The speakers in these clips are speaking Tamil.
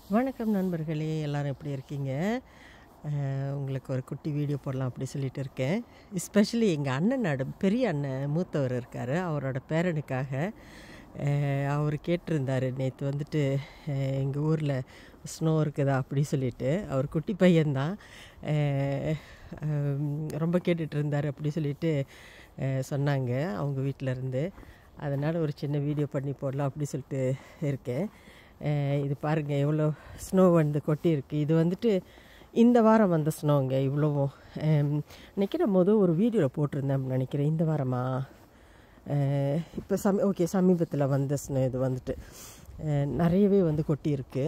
வணக்கம் நண்பர்களே எல்லாரும் எப்படி இருக்கீங்க அஹ், உங்களுக்கு ஒரு குட்டி வீடியோ போடலாம் அப்படி சொல்லிட்டு இருக்கேன் எஸ்பெஷலி எங்கள் அண்ணனோட பெரிய அண்ணன் மூத்தவர் இருக்கார் அவரோட பேரனுக்காக அஹ், அவர் கேட்டிருந்தார் நேற்று வந்துட்டு எங்கள் ஊரில் ஸ்னோ இருக்குதா அப்படி சொல்லிட்டு அவர் குட்டி பையன்தான் அஹ், ஹம், ரொம்ப கேட்டுட்டு இருந்தார் அப்படி சொல்லிட்டு அஹ், சொன்னாங்க அவங்க வீட்டில் இருந்து அதனால் ஒரு சின்ன வீடியோ பண்ணி போடலாம் அப்படி சொல்லிட்டு இருக்கேன் அஹ் இது பாருங்கள் எவ்வளோ ஸ்னோ வந்து கொட்டி இருக்கு இது வந்துட்டு இந்த வாரம் வந்த ஸ்னோங்க இவ்வளோவும் நினைக்கிற போது ஒரு வீடியோவில் போட்டிருந்தேன் நினைக்கிறேன் இந்த வாரமா இப்போ சமீ ஓகே சமீபத்தில் வந்த ஸ்னோ இது வந்துட்டு அஹ் நிறையவே வந்து கொட்டி இருக்கு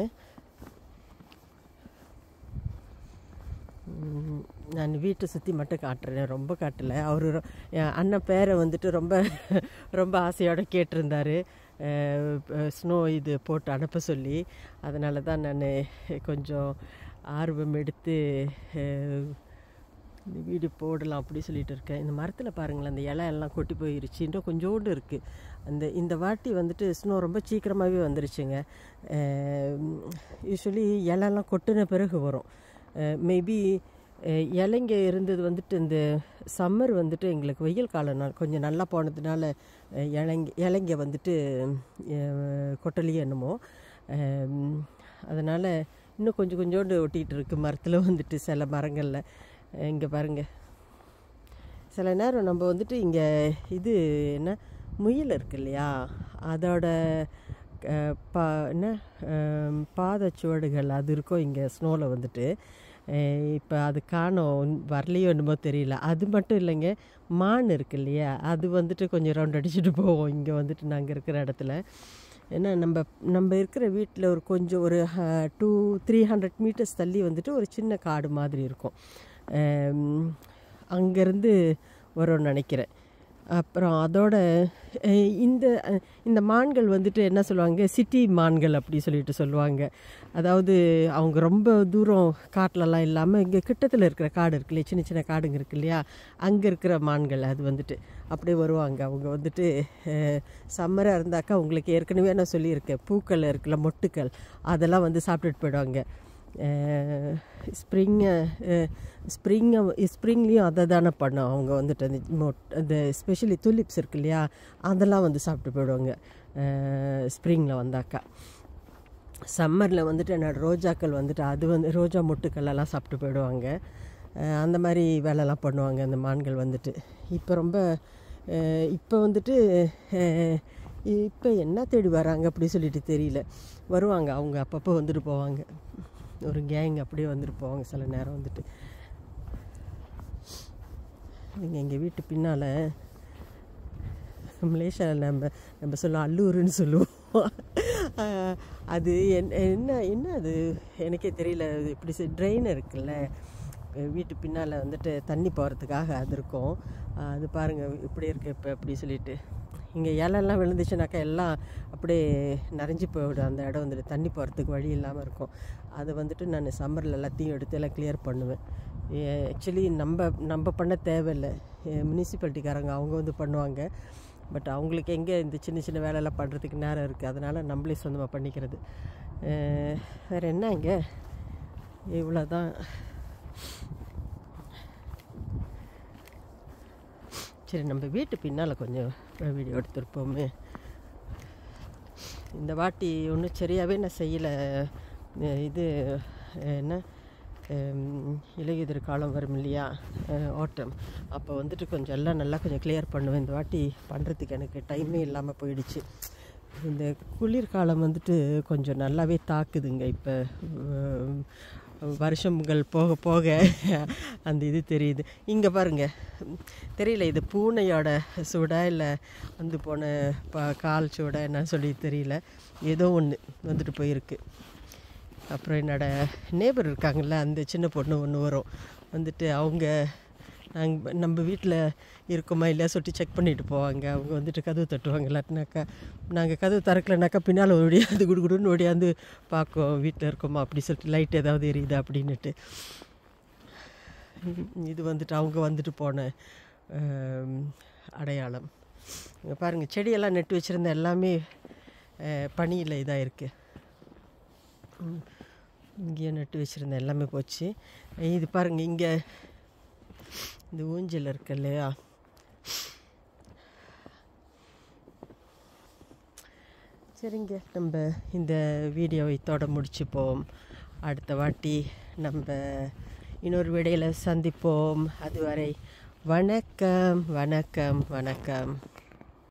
ம், நான் வீட்டை சுற்றி மட்டும் காட்டுறேன் ரொம்ப காட்டலை அவர் என் அண்ணன் பேரை வந்துட்டு ரொம்ப ரொம்ப ஆசையோடு கேட்டிருந்தாரு ஸ்னோ இது போட்டு அனுப்ப சொல்லி அதனால தான் நான் கொஞ்சம் ஆர்வம் எடுத்து அஹ், இந்த வீடியோ போடலாம் அப்படி சொல்லிட்டு இருக்கேன் இந்த மரத்தில் பாருங்களேன் அந்த இலை எல்லாம் கொட்டி போயிருச்சு இன்னும் கொஞ்சோண்டு இருக்குது அந்த இந்த வாட்டி வந்துட்டு ஸ்னோ ரொம்ப சீக்கிரமாகவே வந்துருச்சுங்க யூஸ்வலி இலைலாம் கொட்டின பிறகு வரும் மேபி இலைங்க இருந்தது வந்துட்டு இந்த சம்மர் வந்துட்டு எங்களுக்கு வெயில் காலம் நாள் கொஞ்சம் நல்லா போனதுனால அஹ், இலைங்க இலைங்க வந்துட்டு அஹ், கொட்டலையே என்னமோ அதனால் இன்னும் கொஞ்சம் கொஞ்சோண்டு ஒட்டிகிட்டு இருக்கு மரத்தில் வந்துட்டு சில மரங்களில் இங்கே பாருங்கள் சில நேரம் நம்ம வந்துட்டு இங்கே இது என்ன முயல் இருக்கு இல்லையா அதோட அஹ், பா என்ன அஹ், பாதச்சுவடுகள் அது இருக்கும் இங்கே ஸ்னோவில் வந்துட்டு இப்போ அது காணோம் வரலையோ என்னமோ தெரியல அது மட்டும் இல்லைங்க மான் இருக்கு இல்லையா அது வந்துட்டு கொஞ்சம் ரவுண்ட் அடிச்சுட்டு போவோம் இங்கே வந்துட்டு நாங்கள் இருக்கிற இடத்துல ஏன்னா நம்ம நம்ம இருக்கிற வீட்டில் ஒரு கொஞ்சம் ஒரு டூ த்ரீ ஹண்ட்ரட் மீட்டர்ஸ் தள்ளி வந்துட்டு ஒரு சின்ன காடு மாதிரி இருக்கும் அங்கேருந்து வரும்னு நினைக்கிறேன் அப்புறம் அதோட அஹ், இந்த அஹ், இந்த மான்கள் வந்துட்டு என்ன சொல்லுவாங்க சிட்டி மான்கள் அப்படி சொல்லிட்டு சொல்லுவாங்க அதாவது அவங்க ரொம்ப தூரம் காட்டிலலாம் இல்லாமல் இங்கே கிட்டத்தில் இருக்கிற காடு இருக்கு இல்லையா சின்ன சின்ன காடுங்க இருக்கு இல்லையா அங்கே இருக்கிற மான்கள் அது வந்துட்டு அப்படியே வருவாங்க அவங்க வந்துட்டு சம்மராக இருந்தாக்கா உங்களுக்கு ஏற்கனவே நான் சொல்லியிருக்கேன் பூக்கள் இருக்குல்ல மொட்டுக்கள் அதெல்லாம் வந்து சாப்பிட்டுட்டு போயிடுவாங்க ஸ்ப்ரிங்கை ஸ்ப்ரிங்கை ஸ்ப்ரிங்லேயும் அதை தானே பண்ணோம் அவங்க வந்துட்டு அந்த மொட் அந்த ஸ்பெஷலி துலிப்ஸ் இருக்கு இல்லையா அதெல்லாம் வந்து சாப்பிட்டு போயிடுவாங்க ஸ்ப்ரிங்கில் வந்தாக்கா சம்மரில் வந்துட்டு என்னோட ரோஜாக்கள் வந்துட்டு அது வந்து ரோஜா மொட்டுக்கள் எல்லாம் சாப்பிட்டு போயிடுவாங்க அஹ் அந்த மாதிரி வேலைலாம் பண்ணுவாங்க அந்த மான்கள் வந்துட்டு இப்போ ரொம்ப இப்போ வந்துட்டு இப்போ என்ன தேடி வராங்க அப்படி சொல்லிட்டு தெரியல வருவாங்க அவங்க அப்பப்போ வந்துட்டு போவாங்க ஒரு கேங் அப்படியே வந்துட்டு போவாங்க சில நேரம் வந்துட்டு இங்கே எங்கள் வீட்டு பின்னால் மலேசியாவில் நம்ம நம்ம சொல்லுவோம் அல்லூருன்னு சொல்லுவோம் அஹ் அது என்- என்ன என்ன அது எனக்கே தெரியல அது இப்படி ட்ரெயின் இருக்குல்ல அஹ் வீட்டு பின்னால் வந்துட்டு தண்ணி போகிறதுக்காக அது இருக்கும் அஹ் அது பாருங்கள் இப்படி இருக்கு இப்போ அப்படி சொல்லிட்டு இங்கே இலெல்லாம் விழுந்துச்சுனாக்கா எல்லாம் அப்படியே நிறைஞ்சு போயிடும் அந்த இடம் வந்துட்டு தண்ணி போகிறதுக்கு வழி இல்லாமல் இருக்கும் அது வந்துட்டு நான் சம்மரில் எல்லாத்தையும் எடுத்து எல்லாம் கிளியர் பண்ணுவேன் ஆக்சுவலி நம்ம நம்ம பண்ண தேவையில்லை முனிசிபாலிட்டிக்காரங்க அவங்க வந்து பண்ணுவாங்க பட் அவங்களுக்கு எங்கே இந்த சின்ன சின்ன வேலையெல்லாம் பண்ணுறதுக்கு நேரம் இருக்குது அதனால் நம்மளே சொந்தமாக பண்ணிக்கிறது அஹ் வேறு என்ன இங்கே இவ்வளோ தான் சரி நம்ம வீட்டு பின்னால் கொஞ்சம் வீடியோ எடுத்துருப்போமே இந்த வாட்டி ஒன்றும் சரியாகவே நான் செய்யலை இது என்ன ஹம், இலையுதிர் காலம் வரும் இல்லையா ஆட்டம் அப்போ வந்துட்டு கொஞ்சம் எல்லாம் நல்லா கொஞ்சம் கிளியர் பண்ணுவேன் இந்த வாட்டி பண்ணுறதுக்கு எனக்கு டைமே இல்லாமல் போயிடுச்சு இந்த குளிர்காலம் வந்துட்டு கொஞ்சம் நல்லாவே தாக்குதுங்க இப்போ வருஷங்கள் போக போக அந்த இது தெரியுது இங்கே பாருங்க தெரியல இது பூனையோட சூடா இல்லை வந்து போன ப கால் சூடா என்ன சொல்லி தெரியல ஏதோ ஒன்று வந்துட்டு போயிருக்கு அப்புறம் என்னோட நேபர் இருக்காங்கல்ல அந்த சின்ன பொண்ணு ஒன்று வரும் வந்துட்டு அவங்க நாங்கள் நம்ம வீட்டில் இருக்கோமா இல்லையா சொல்லிட்டு செக் பண்ணிட்டு போவாங்க அவங்க வந்துட்டு கதவு தட்டுவாங்க இல்லாட்டினாக்கா நாங்கள் கதவு திறக்கலனாக்கா பின்னால் ஓடியாந்து குடுகுடுன்னு ஓடியாந்து பார்க்கும் வீட்டில் இருக்கோமா அப்படி சொல்லிட்டு லைட் ஏதாவது எரியுதா அப்படின்னுட்டு உம், இது வந்துட்டு அவங்க வந்துட்டு போன ஆம், அடையாளம் இங்கே பாருங்கள் செடியெல்லாம் நட்டு வச்சுருந்த எல்லாமே பனியில் இதாக இருக்குது இங்கேயும் நட்டு வச்சுருந்தேன் எல்லாமே போச்சு இது பாருங்கள் இங்கே இந்த ஊஞ்சல் இருக்கு இல்லையா சரிங்க நம்ம இந்த வீடியோவை தொட முடிச்சுப்போம் அடுத்த வாட்டி நம்ம இன்னொரு விடையில் சந்திப்போம் அதுவரை வணக்கம் வணக்கம் வணக்கம்